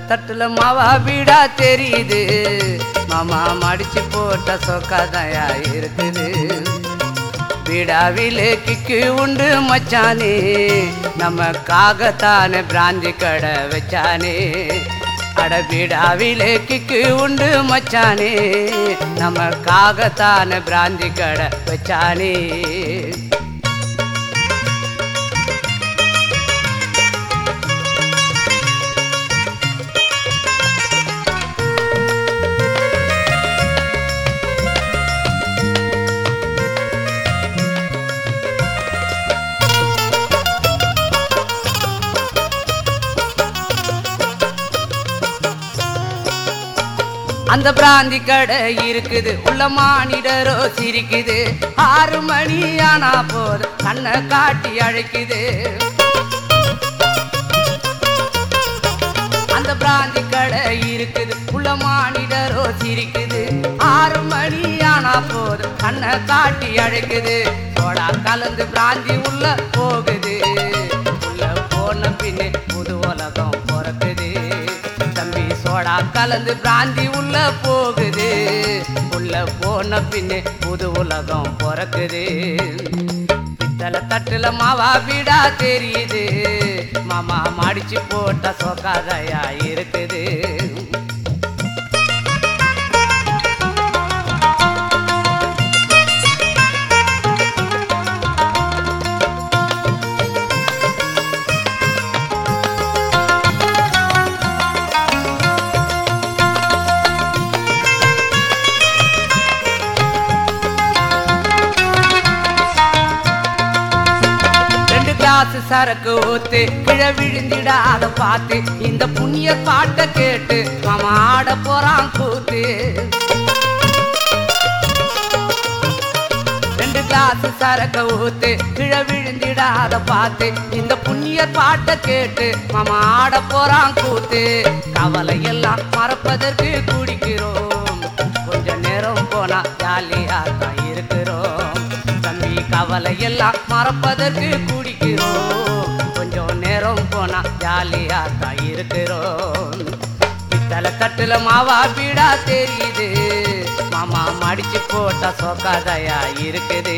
தட்டுல மாவா வீடா தெரியுது மாமா மடிச்சு போட்ட சொக்காதையா இருக்குது வீடாவிலே கிக்கு உண்டு மச்சானே நமக்காகத்தானே பிராந்தி கடை வச்சானே அட வீடாவிலே கிக்கு உண்டு மச்சானே நமக்காகத்தானே பிராந்தி கடை வச்சானே அந்த பிராந்தி கடை இருக்குது உள்ள மானிடரோ சிரிக்குது ஆறு மணி ஆனா போது கண்ணை காட்டி அழைக்குது அந்த பிராந்தி கடை இருக்குது உள்ள மானிடரோ சிரிக்குது ஆறு மணி ஆனா போது கண்ணை காட்டி அழைக்குது சோடா கலந்து பிராந்தி உள்ள போகுது உள்ள போன பின்னே புது உலகம் பிறக்குது தம்பி சோடா கலந்து பிராந்தி உள்ள போகுது உள்ள போன பின்னே புது உலகம் பிறக்குது பித்தளை தட்டுல மாவா வீடா தெரியுது மாமா மடிச்சு போட்ட சோக்காதையா இருக்குது ரெண்டு கிளாஸ் சரக்கு ஊத்து கிழ விழுந்திடாத பார்த்து இந்த புண்ணிய பாட்டை கேட்டு மாமா ஆட போறான் கூத்து ரெண்டு கிளாஸ் சரக்கு ஊத்து கிழ விழுந்திடாத பார்த்து இந்த புண்ணிய பாட்டை கேட்டு மாமா ஆட போறான் கூத்து கவலை எல்லாம் மறப்பதற்கு குடிக்கிறோம் கொஞ்ச நேரம் போனா ஜாலியா தான் இருக்கிறோம் தம்பி கவலை எல்லாம் மறப்பதற்கு குடிக்கிறோம் கொஞ்சம் நேரம் போனா ஜாலியா தான் இருக்கிறோம் பித்தளை தட்டுல மாவா பீடா தெரியுது மாமா மடிச்சு போட்டா சோக்காதையா இருக்குது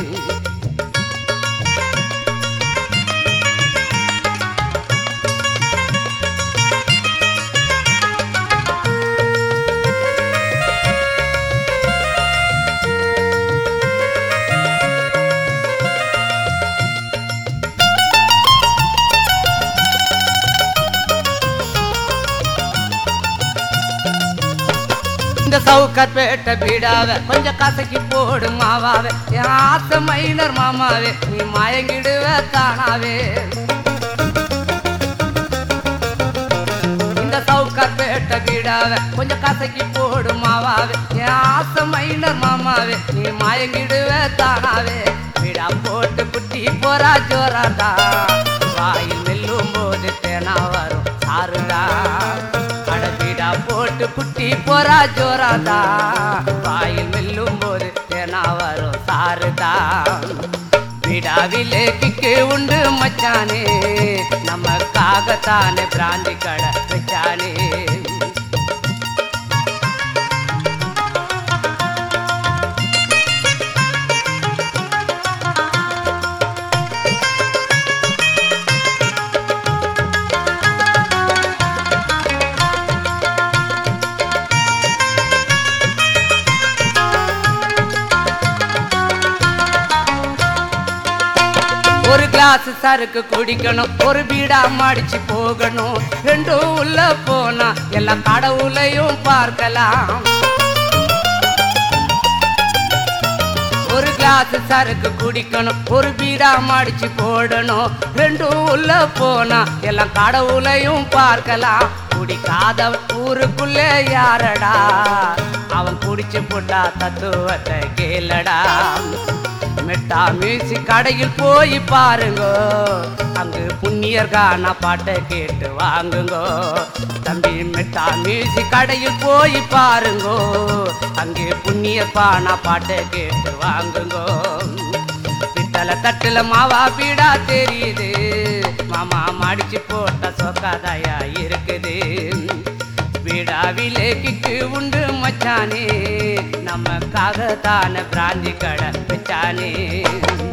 இந்த சவுக்கர் பேட்ட பீடாவ கொஞ்சம் கசக்கி போடு மாவாவே என் ஆசை மைனர் மாமாவே நீ மயங்கிடுவ தானாவே இந்த சவுக்கர் பேட்ட பீடாவ கொஞ்சம் கசக்கி போடு மாவாவே என் ஆசை மைனர் மாமாவே நீ மயங்கிடுவ தானாவே பீடா போட்டு குட்டி போறா ஜோராடா வாயில் மெல்லும் போது தேனா வரும் சாருடா அடபீடா போட்டு குட்டி போறா ஜோராதா வாயில் மெல்லும் போது தேனா வரும் சாருதா விடாவிலே கிக்கு உண்டு மச்சானே நமக்காகத்தானே பிராந்தி கடை வச்சானே ஒரு கிளாஸ் சரக்கு குடிக்கணும் ஒரு பீடா மடிச்சு போகணும் ரெண்டும் உள்ள போனா எல்லா கடவுளையும் பார்க்கலாம் ஒரு கிளாஸ் சரக்கு குடிக்கணும் ஒரு பீடா மடிச்சு போடணும் ரெண்டும் உள்ள போனா எல்லாம் கடவுளையும் பார்க்கலாம் குடிக்காதவன் ஊருக்குள்ளே யாரடா அவன் குடிச்சு போட்டா தத்துவத்தை கேளடா மெட்டா மியூசிக் கடையில் போய் பாருங்கோ அங்கு புண்ணியர்கான பாட்டை கேட்டு வாங்குங்கோ தம்பி மெட்டா மியூசிக் கடையில் போய் பாருங்கோ அங்கே புண்ணியப்பான பாட்டை கேட்டு வாங்குங்கோ பித்தளை தட்டுல மாவா பீடா தெரியுது மாமா மடிச்சு போட்ட சொக்காதாயா இருக்குது விழாவிலே கிக்கு உண்டு மச்சானே நமக்காக தான பிராந்தி கடை வச்சானே